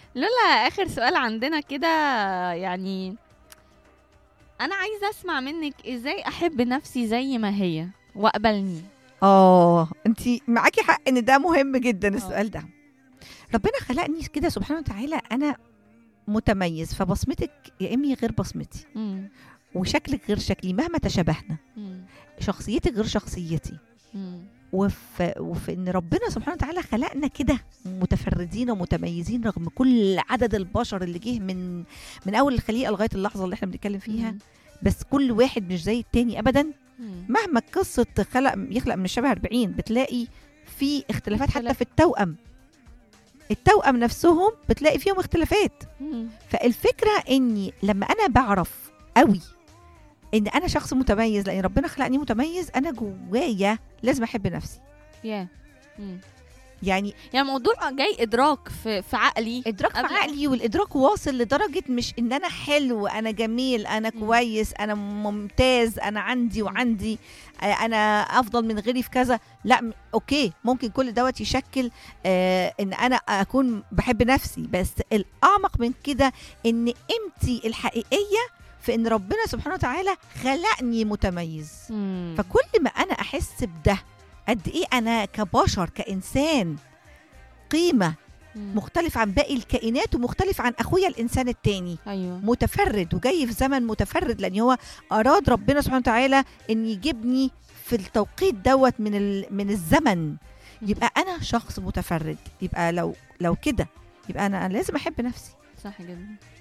لولا اخر سؤال عندنا كده يعني انا عايزه اسمع منك ازاي احب نفسي زي ما هي واقبلني اه انت معاكي حق ان ده مهم جدا السؤال ده ربنا خلقني كده سبحانه وتعالى انا متميز فبصمتك يا امي غير بصمتي مم. وشكلك غير شكلي مهما تشابهنا مم. شخصيتك غير شخصيتي مم. وفي, وفي ان ربنا سبحانه وتعالى خلقنا كده متفردين ومتميزين رغم كل عدد البشر اللي جه من من اول الخليقه لغايه اللحظه اللي احنا بنتكلم فيها مم. بس كل واحد مش زي التاني ابدا مم. مهما قصه خلق يخلق من الشبه 40 بتلاقي في اختلافات حتى اختلاف. في التوأم التوأم نفسهم بتلاقي فيهم اختلافات مم. فالفكره اني لما انا بعرف قوي ان انا شخص متميز لان ربنا خلقني متميز انا جوايا لازم احب نفسي يا مم. يعني يعني الموضوع جاي ادراك في في عقلي ادراك في قبل- عقلي والادراك واصل لدرجه مش ان انا حلو انا جميل انا مم. كويس انا ممتاز انا عندي مم. وعندي آه، انا افضل من غيري في كذا لا م- اوكي ممكن كل دوت يشكل آه ان انا اكون بحب نفسي بس الاعمق من كده ان قيمتي الحقيقيه في ان ربنا سبحانه وتعالى خلقني متميز مم. فكل ما انا احس بده قد ايه انا كبشر كانسان قيمه مم. مختلف عن باقي الكائنات ومختلف عن اخويا الانسان التاني ايوه متفرد وجاي في زمن متفرد لان هو اراد ربنا سبحانه وتعالى ان يجيبني في التوقيت دوت من ال- من الزمن يبقى انا شخص متفرد يبقى لو لو كده يبقى انا أنا لازم احب نفسي صح جدا